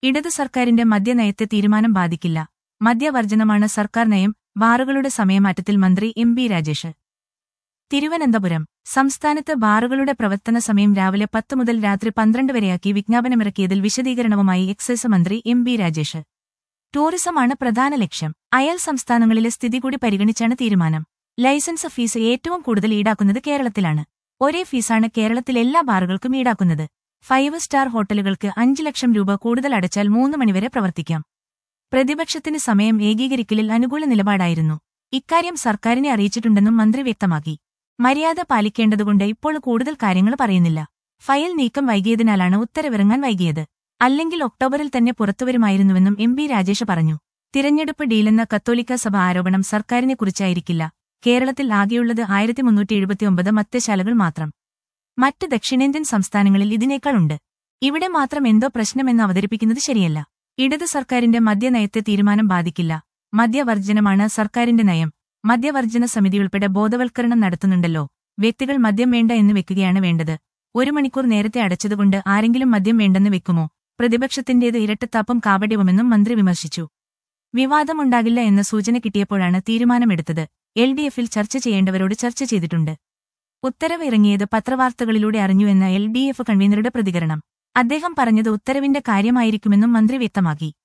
ഇടതു സർക്കാരിന്റെ മദ്യനയത്തെ തീരുമാനം ബാധിക്കില്ല മദ്യവർജനമാണ് സർക്കാർ നയം ബാറുകളുടെ സമയമാറ്റത്തിൽ മന്ത്രി എം ബി രാജേഷ് തിരുവനന്തപുരം സംസ്ഥാനത്ത് ബാറുകളുടെ പ്രവർത്തന സമയം രാവിലെ പത്ത് മുതൽ രാത്രി പന്ത്രണ്ട് വരെയാക്കി വിജ്ഞാപനമിറക്കിയതിൽ വിശദീകരണവുമായി എക്സൈസ് മന്ത്രി എം ബി രാജേഷ് ടൂറിസമാണ് പ്രധാന ലക്ഷ്യം അയൽ സംസ്ഥാനങ്ങളിലെ സ്ഥിതി കൂടി പരിഗണിച്ചാണ് തീരുമാനം ലൈസൻസ് ഫീസ് ഏറ്റവും കൂടുതൽ ഈടാക്കുന്നത് കേരളത്തിലാണ് ഒരേ ഫീസാണ് കേരളത്തിൽ എല്ലാ ബാറുകൾക്കും ഈടാക്കുന്നത് ഫൈവ് സ്റ്റാർ ഹോട്ടലുകൾക്ക് അഞ്ച് ലക്ഷം രൂപ കൂടുതൽ അടച്ചാൽ മൂന്ന് മണിവരെ പ്രവർത്തിക്കാം പ്രതിപക്ഷത്തിന് സമയം ഏകീകരിക്കലിൽ അനുകൂല നിലപാടായിരുന്നു ഇക്കാര്യം സർക്കാരിനെ അറിയിച്ചിട്ടുണ്ടെന്നും മന്ത്രി വ്യക്തമാക്കി മര്യാദ പാലിക്കേണ്ടതുകൊണ്ട് ഇപ്പോൾ കൂടുതൽ കാര്യങ്ങൾ പറയുന്നില്ല ഫയൽ നീക്കം വൈകിയതിനാലാണ് ഉത്തരവിറങ്ങാൻ വൈകിയത് അല്ലെങ്കിൽ ഒക്ടോബറിൽ തന്നെ പുറത്തുവരുമായിരുന്നുവെന്നും എം ബി രാജേഷ് പറഞ്ഞു തിരഞ്ഞെടുപ്പ് ഡീലെന്ന കത്തോലിക്ക സഭ ആരോപണം സർക്കാരിനെക്കുറിച്ചായിരിക്കില്ല കേരളത്തിൽ ആകെയുള്ളത് ആയിരത്തി മുന്നൂറ്റി എഴുപത്തിയൊമ്പത് മദ്യശാലകൾ മാത്രം മറ്റ് ദക്ഷിണേന്ത്യൻ സംസ്ഥാനങ്ങളിൽ ഇതിനേക്കാളുണ്ട് ഇവിടെ മാത്രം എന്തോ പ്രശ്നമെന്ന് അവതരിപ്പിക്കുന്നത് ശരിയല്ല ഇടതു സർക്കാരിന്റെ മദ്യനയത്തെ തീരുമാനം ബാധിക്കില്ല മദ്യവർജനമാണ് സർക്കാരിന്റെ നയം മദ്യവർജന സമിതി ഉൾപ്പെടെ ബോധവൽക്കരണം നടത്തുന്നുണ്ടല്ലോ വ്യക്തികൾ മദ്യം വേണ്ട എന്ന് വെക്കുകയാണ് വേണ്ടത് ഒരു മണിക്കൂർ നേരത്തെ അടച്ചതുകൊണ്ട് ആരെങ്കിലും മദ്യം വേണ്ടെന്ന് വെക്കുമോ പ്രതിപക്ഷത്തിന്റേത് ഇരട്ടത്താപ്പും കാപട്യവുമെന്നും മന്ത്രി വിമർശിച്ചു വിവാദമുണ്ടാകില്ല എന്ന സൂചന കിട്ടിയപ്പോഴാണ് തീരുമാനമെടുത്തത് എൽ ഡി എഫിൽ ചർച്ച ചെയ്യേണ്ടവരോട് ചർച്ച ചെയ്തിട്ടുണ്ട് ഉത്തരവ് ഇറങ്ങിയത് പത്രവാർത്തകളിലൂടെ അറിഞ്ഞുവെന്ന എൽ ഡി എഫ് കൺവീനറുടെ പ്രതികരണം അദ്ദേഹം പറഞ്ഞത് ഉത്തരവിന്റെ കാര്യമായിരിക്കുമെന്നും മന്ത്രി വ്യക്തമാക്കി